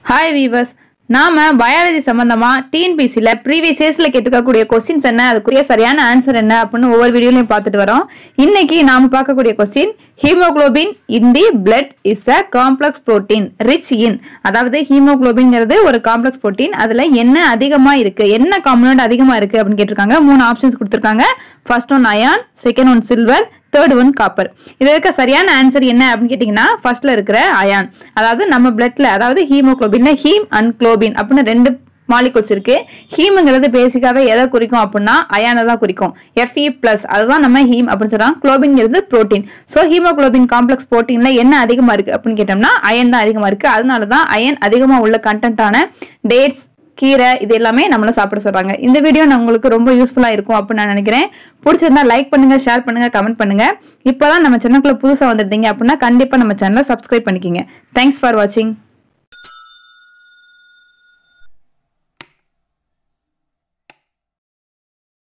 hi viewers நாம biology சம்பந்தமா டிஎன்பிசியில் ப்ரீவியஸ் இயர்ஸ்ல கேட்டுக்கக்கூடிய கொஸ்டின்ஸ் என்ன அதுக்குரிய சரியான ஆன்சர் என்ன அப்படின்னு ஒவ்வொரு வீடியோலையும் பார்த்துட்டு வரோம் இன்னைக்கு நாம பார்க்கக்கூடிய question haemoglobin in the blood is a complex protein rich in அதாவது ஹீமோகுளோபின்ங்கிறது ஒரு காம்ப்ளெக்ஸ் புரோட்டீன் அதுல என்ன அதிகமா இருக்கு என்ன காம்பனண்ட் அதிகமா இருக்கு அப்படின்னு கேட்டிருக்காங்க மூணு ஆப்ஷன்ஸ் கொடுத்துருக்காங்க first one iron second one silver third one copper இதுல இருக்க சரியான ஆன்சர் என்ன அப்படின்னு கேட்டீங்கன்னா ஃபர்ஸ்ட்ல இருக்கிற அயான் அதாவது நம்ம பிளட்ல அதாவது ஹீமோகுளோபின்ல ஹீம் அண்ட் குளோபின் அப்படின்னு ரெண்டு மாலிகூல்ஸ் இருக்கு ஹீம்ங்கிறது பேசிக்காவே எதை குறிக்கும் அப்படின்னா அயானை தான் குறிக்கும் எஃப்இ பிளஸ் அதுதான் நம்ம ஹீம் அப்படின்னு சொல்றாங்க குளோபின்ங்கிறது புரோட்டீன் ஸோ ஹீமோகுளோபின் காம்ப்ளெக்ஸ் புரோட்டீன்ல என்ன அதிகமா இருக்கு அப்படின்னு கேட்டோம்னா அயன் தான் அதிகமா இருக்கு அதனால தான் அயன் அதிகமா உள்ள கண்டென்ட்டான டேட்ஸ் கீரை இது எல்லாமே நம்மள சாப்பிட சொல்றாங்க இந்த வீடியோ நான் உங்களுக்கு ரொம்ப யூஸ்ஃபுல்லா இருக்கும் அப்படின்னு நான் நினைக்கிறேன் பிடிச்சிருந்தா லைக் பண்ணுங்க ஷேர் பண்ணுங்க கமெண்ட் பண்ணுங்க இப்போதான் நம்ம சேனலுக்குள்ள புதுசா வந்திருந்தீங்க அப்படின்னா கண்டிப்பா நம்ம சேனலை சப்ஸ்கிரைப் பண்ணிக்கிங்க தேங்க்ஸ் ஃபார் வாட்சிங்